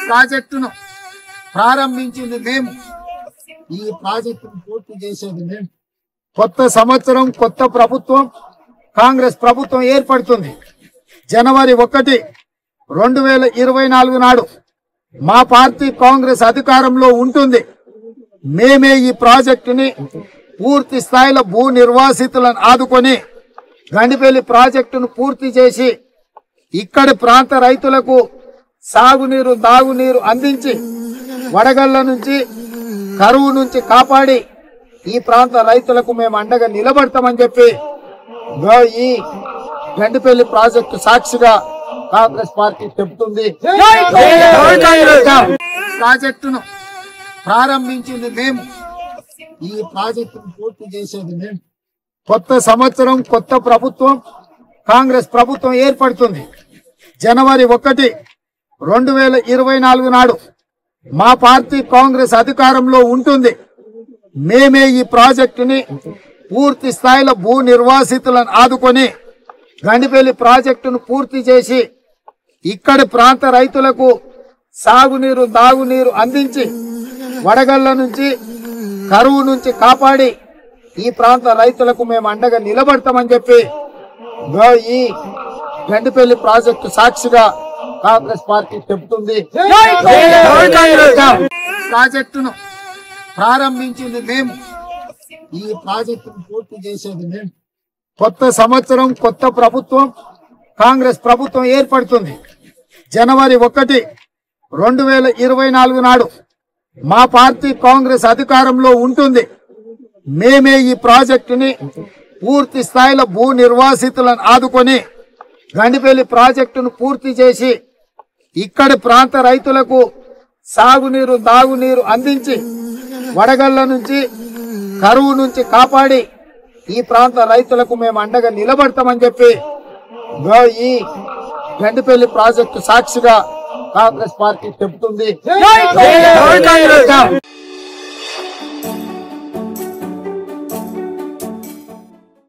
ప్రాజెక్టును ప్రారంభించింది మేము ఈ ప్రాజెక్టును పూర్తి చేసేది మేము కొత్త సంవత్సరం కొత్త ప్రభుత్వం కాంగ్రెస్ ప్రభుత్వం ఏర్పడుతుంది జనవరి ఒకటి రెండు వేల ఇరవై నాలుగు నాడు మా పార్టీ కాంగ్రెస్ అధికారంలో ఉంటుంది మేమే ఈ ప్రాజెక్టుని పూర్తి స్థాయిలో భూ నిర్వాసితులను ఆదుకొని గండిపల్లి ప్రాజెక్టును పూర్తి చేసి ఇక్కడి ప్రాంత రైతులకు సాగునీరు దాగునీరు అందించి వడగళ్ల నుంచి కరువు నుంచి కాపాడి ఈ ప్రాంత రైతులకు మేము అండగా నిలబడతామని చెప్పి గో- ఈ గండిపల్లి ప్రాజెక్టు సాక్షిగా కాంగ్రెస్ పార్టీ చెబుతుంది ప్రాజెక్టును ప్రారంభించింది మేము ఈ ప్రాజెక్టును పూర్తి చేసేది మేము కొత్త సంవత్సరం కొత్త ప్రభుత్వం కాంగ్రెస్ ప్రభుత్వం ఏర్పడుతుంది జనవరి ఒకటి రెండు వేల ఇరవై నాలుగు నాడు మా పార్టీ కాంగ్రెస్ అధికారంలో ఉంటుంది మేమే ఈ ప్రాజెక్టుని పూర్తి స్థాయిలో భూ నిర్వాసితులను ఆదుకొని గండిపల్లి ప్రాజెక్టును పూర్తి చేసి ఇక్కడి ప్రాంత రైతులకు సాగునీరు దాగునీరు అందించి వడగళ్ల నుంచి కరువు నుంచి కాపాడి ఈ ప్రాంత రైతులకు మేము అండగా నిలబడతామని చెప్పి గో- ఈ గండిపల్లి ప్రాజెక్టు సాక్షిగా కాంగ్రెస్ పార్టీ చెబుతుంది ప్రాజెక్టును ప్రారంభించింది మేము ఈ ప్రాజెక్టును పూర్తి చేసేది మేము కొత్త సంవత్సరం కొత్త ప్రభుత్వం కాంగ్రెస్ ప్రభుత్వం ఏర్పడుతుంది జనవరి ఒకటి రెండు వేల ఇరవై నాలుగు నాడు మా పార్టీ కాంగ్రెస్ అధికారంలో ఉంటుంది మేమే ఈ ప్రాజెక్టుని పూర్తి స్థాయిలో భూ నిర్వాసితులను ఆదుకొని గండిపల్లి ప్రాజెక్టును పూర్తి చేసి ఇక్కడి ప్రాంత రైతులకు సాగునీరు దాగునీరు అందించి వడగళ్ల నుంచి కరువు నుంచి కాపాడి ఈ ప్రాంత రైతులకు మేము అండగా నిలబడతామని చెప్పి గో- ఈ గండిపల్లి ప్రాజెక్టు సాక్షిగా కాంగ్రెస్ పార్టీ చెబుతుంది